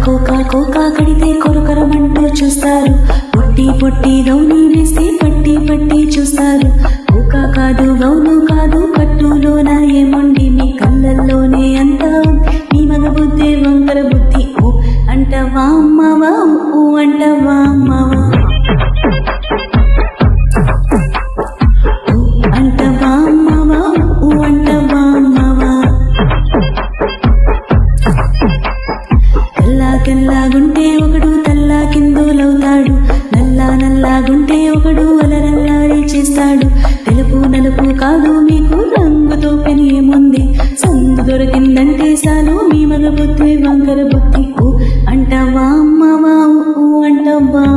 Cocoa cocoa కడితే కొరకొరమంటూ చూస్తారు పొట్టి పొట్టి gown వేస్తే పట్టి పట్టి చూస్తారు కోకా కాదు గౌను కాదు కట్టులోన ఏముండి మీ కళ్ళల్లోనే అంతా ఉంది. మీ మగ బుద్ధి వంకర బుద్ధి ఓ అంటవా అమ్మవా ఊ అంటవా అమ్మవా ఊ అంటవా అమ్మవా ఊ అంటవా అమ్మవా తెల్లా తెల్లాగుంటే ఒకడు తల్లా కిందులవుతాడు నల్లా నల్లాగుంటే ఒకడు అలరల్లారి చేస్తాడు తెలుపు నలుపు కాదు మీకు రంగుతో పని ఏముంది సందు దొరికిందంటే చాలు మీ మగ బుద్ధి వంకర బుద్ధి ఊ అంటవా అమ్మవా ఊ అంటవా